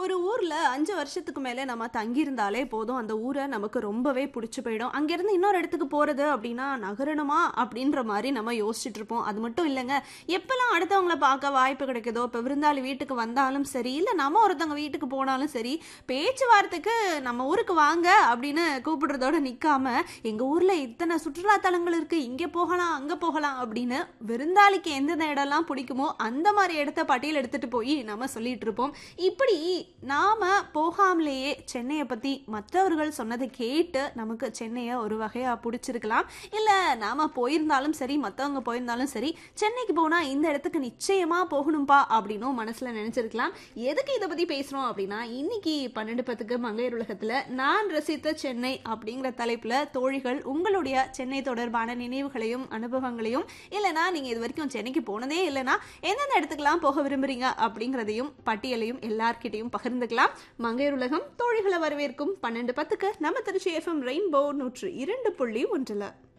ஒரு ஊர்ல அஞ்சு வருஷத்துக்கு மேலே நம்ம தங்கியிருந்தாலே போதும் அந்த ஊரை நமக்கு ரொம்பவே பிடிச்சி போயிடும் அங்கேருந்து இன்னொரு இடத்துக்கு போகிறது அப்படின்னா நகரணுமா அப்படின்ற மாதிரி நம்ம யோசிச்சுட்டு இருப்போம் அது மட்டும் இல்லைங்க எப்பெல்லாம் அடுத்தவங்கள பார்க்க வாய்ப்பு கிடைக்குதோ இப்போ விருந்தாளி வீட்டுக்கு வந்தாலும் சரி இல்லை நம்ம ஒருத்தவங்க வீட்டுக்கு போனாலும் சரி பேச்சுவார்த்தைக்கு நம்ம ஊருக்கு வாங்க அப்படின்னு கூப்பிடுறதோட நிற்காம எங்கள் ஊரில் இத்தனை சுற்றுலா தலங்கள் இருக்குது இங்கே போகலாம் அங்கே போகலாம் அப்படின்னு விருந்தாளிக்கு எந்தெந்த இடம்லாம் பிடிக்குமோ அந்த மாதிரி இடத்த பட்டியல் எடுத்துட்டு போய் நம்ம சொல்லிட்டு இருப்போம் இப்படி நாம போகாமலேயே சென்னையை பத்தி மற்றவர்கள் சொன்னதை கேட்டு நமக்கு சென்னையை ஒரு வகையா பிடிச்சிருக்கலாம் இல்ல நாம போயிருந்தாலும் சரி மற்றவங்க போயிருந்தாலும் சரி சென்னைக்கு போனா இந்த இடத்துக்கு நிச்சயமா போகணும்பா அப்படின்னும் மனசுல நினைச்சிருக்கலாம் எதுக்கு இதை பத்தி பேசுறோம் அப்படின்னா இன்னைக்கு பன்னெண்டு பத்துக்கு மங்கையர் உலகத்துல நான் ரசித்த சென்னை அப்படிங்கிற தலைப்புல தோழிகள் உங்களுடைய சென்னை தொடர்பான நினைவுகளையும் அனுபவங்களையும் இல்லைனா நீங்க இது வரைக்கும் சென்னைக்கு போனதே இல்லைன்னா எந்தெந்த இடத்துக்குலாம் போக விரும்புறீங்க அப்படிங்கிறதையும் பட்டியலையும் எல்லார்கிட்டையும் பகிர்ந்துக்கலாம் மங்கையர் உலகம் தோழிகளை வரவேற்கும் பன்னெண்டு பத்துக்கு நம்ம திருச்சி எஃப்எம் ரெயின்போ நூற்று இரண்டு புள்ளி ஒன்றில்